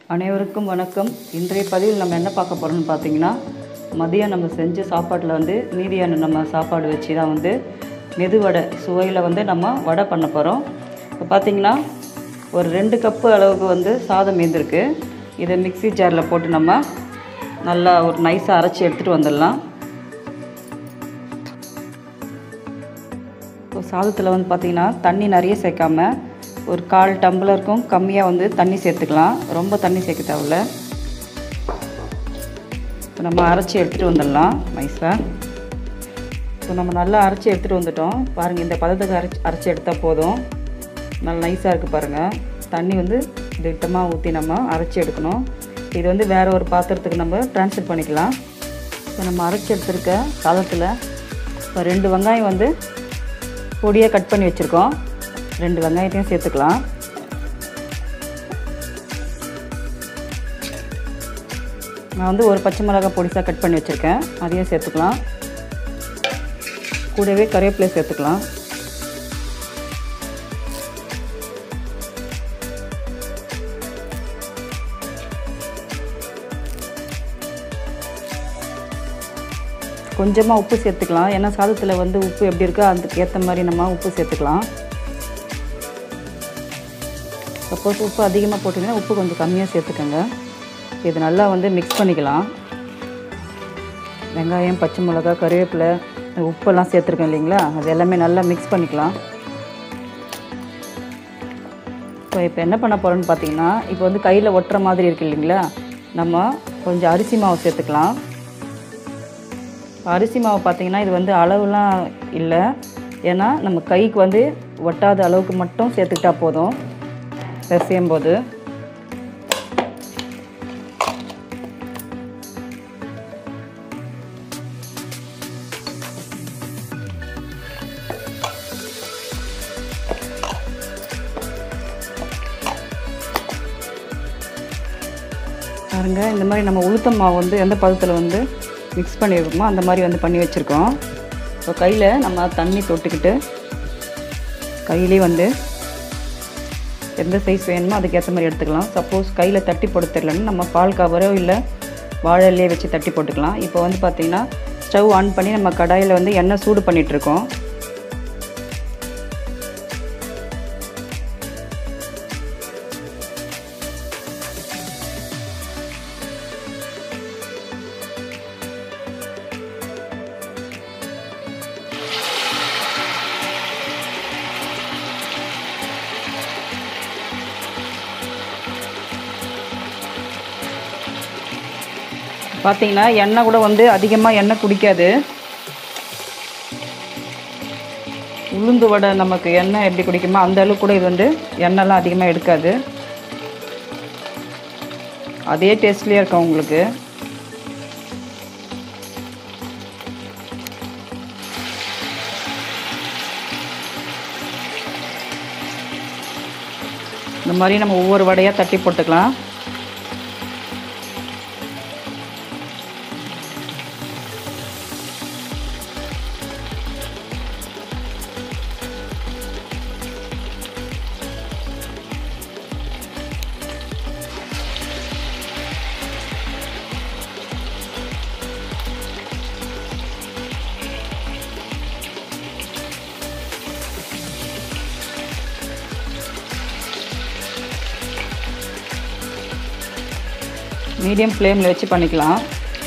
அனைவருக்கும் வணக்கம் இன்றைய பதிவில் நம்ம என்ன பார்க்க போகிறோம்னு பார்த்தீங்கன்னா மதியம் நம்ம செஞ்ச சாப்பாட்டில் வந்து மீதியான நம்ம சாப்பாடு வச்சு தான் வந்து மெதுவடை சுவையில் வந்து நம்ம வடை பண்ண போகிறோம் இப்போ பார்த்தீங்கன்னா ஒரு ரெண்டு கப்பு அளவுக்கு வந்து சாதம் மீந்திருக்கு இதை மிக்ஸி ஜாரில் போட்டு நம்ம நல்லா ஒரு நைஸாக அரைச்சி எடுத்துகிட்டு வந்துடலாம் இப்போ சாதத்தில் வந்து பார்த்திங்கன்னா தண்ணி நிறைய சேர்க்காம ஒரு கால் டம்ளருக்கும் கம்மியாக வந்து தண்ணி சேர்த்துக்கலாம் ரொம்ப தண்ணி சேர்க்க தேவையில்ல இப்போ நம்ம அரைச்சி எடுத்துகிட்டு வந்துடலாம் நைஸாக இப்போ நம்ம நல்லா அரைச்சி எடுத்துகிட்டு வந்துட்டோம் பாருங்கள் இந்த பதத்துக்கு அரைச்சி அரைச்சி எடுத்தால் போதும் நல்லா நைஸாக இருக்குது பாருங்கள் தண்ணி வந்து திட்டமாக ஊற்றி நம்ம அரைச்சி எடுக்கணும் இது வந்து வேறு ஒரு பாத்திரத்துக்கு நம்ம ட்ரான்ஸ்ஃபர் பண்ணிக்கலாம் இப்போ நம்ம அரைச்சி எடுத்துருக்க சாதத்தில் இப்போ ரெண்டு வெங்காயம் வந்து பொடியாக கட் பண்ணி வச்சுருக்கோம் ரெண்டு வெங்காயத்தையும் சேர்த்துக்கலாம் நான் வந்து ஒரு பச்சை மிளகாய் பொடிசாக கட் பண்ணி வச்சுருக்கேன் அதையும் சேர்த்துக்கலாம் கூடவே கருவேப்பிலை சேர்த்துக்கலாம் கொஞ்சமாக உப்பு சேர்த்துக்கலாம் ஏன்னா சாதத்தில் வந்து உப்பு எப்படி இருக்கோ அதுக்கு ஏற்ற மாதிரி நம்ம உப்பு சேர்த்துக்கலாம் சப்போஸ் உப்பு அதிகமாக போட்டிங்கன்னா உப்பு கொஞ்சம் கம்மியாக சேர்த்துக்கோங்க இது நல்லா வந்து மிக்ஸ் பண்ணிக்கலாம் வெங்காயம் பச்சை மிளகா கருவேப்பிலை உப்பெல்லாம் சேர்த்துருக்கோம் இல்லைங்களா அது எல்லாமே நல்லா மிக்ஸ் பண்ணிக்கலாம் இப்போ இப்போ என்ன பண்ண போகிறோன்னு பார்த்தீங்கன்னா இப்போ வந்து கையில் ஒட்டுற மாதிரி இருக்கு இல்லைங்களா நம்ம கொஞ்சம் அரிசி மாவு சேர்த்துக்கலாம் அரிசி மாவு பார்த்தீங்கன்னா இது வந்து அளவுலாம் இல்லை ஏன்னா நம்ம கைக்கு வந்து ஒட்டாத அளவுக்கு மட்டும் சேர்த்துக்கிட்டா போதும் பிசையும் போது பாருங்க இந்த மாதிரி நம்ம உளுத்தம் மாவு வந்து எந்த பதத்தில் வந்து மிக்ஸ் பண்ணியிருக்கோமோ அந்த மாதிரி வந்து பண்ணி வச்சுருக்கோம் இப்போ கையில் நம்ம தண்ணி தொட்டுக்கிட்டு கையிலே வந்து எந்த சைஸ் வேணுமோ அதுக்கேற்ற மாதிரி எடுத்துக்கலாம் சப்போஸ் கையில் தட்டி போட தெரியலன்னு நம்ம பால் கவரோ இல்லை வாழலையே வச்சு தட்டி போட்டுக்கலாம் இப்போ வந்து பார்த்திங்கன்னா ஸ்டவ் ஆன் பண்ணி நம்ம கடாயில் வந்து எண்ணெய் சூடு பண்ணிகிட்ருக்கோம் பார்த்தீங்கன்னா எண்ணெய் கூட வந்து அதிகமாக எண்ணெய் குடிக்காது உளுந்து வடை நமக்கு எண்ணெய் எப்படி குடிக்குமோ அந்த அளவுக்கு கூட இது வந்து எண்ணெய்லாம் அதிகமாக எடுக்காது அதே டேஸ்ட்லேயே இருக்கும் உங்களுக்கு இந்த மாதிரி நம்ம ஒவ்வொரு வடையாக தட்டி போட்டுக்கலாம் மீடியம் ஃப்ளேமில் வச்சு பண்ணிக்கலாம்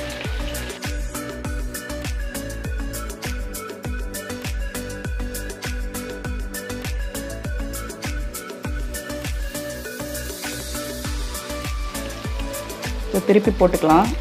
இப்போ திருப்பி போட்டுக்கலாம்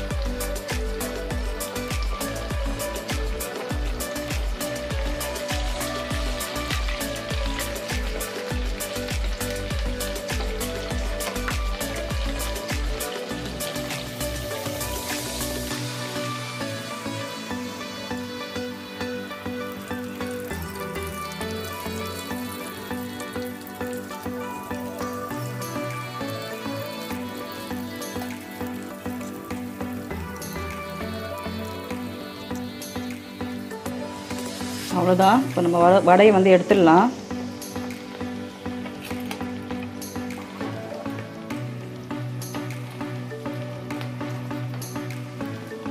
அவ்வளோதான் இப்போ நம்ம வடை வடையை வந்து எடுத்துடலாம்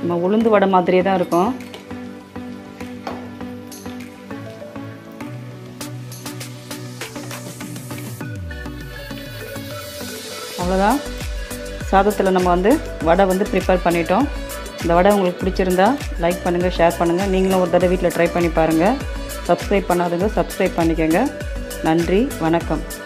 நம்ம உளுந்து வடை மாதிரியே தான் இருக்கும் அவ்வளோதான் சாதத்தில் நம்ம வந்து வடை வந்து ப்ரிப்பேர் பண்ணிட்டோம் இந்த வடை உங்களுக்கு பிடிச்சிருந்தா லைக் பண்ணுங்கள் ஷேர் பண்ணுங்கள் நீங்களும் ஒரு தடவை வீட்டில் ட்ரை பண்ணி பாருங்கள் சப்ஸ்கிரைப் பண்ணாதவங்க சப்ஸ்கிரைப் பண்ணிக்கோங்க நன்றி வணக்கம்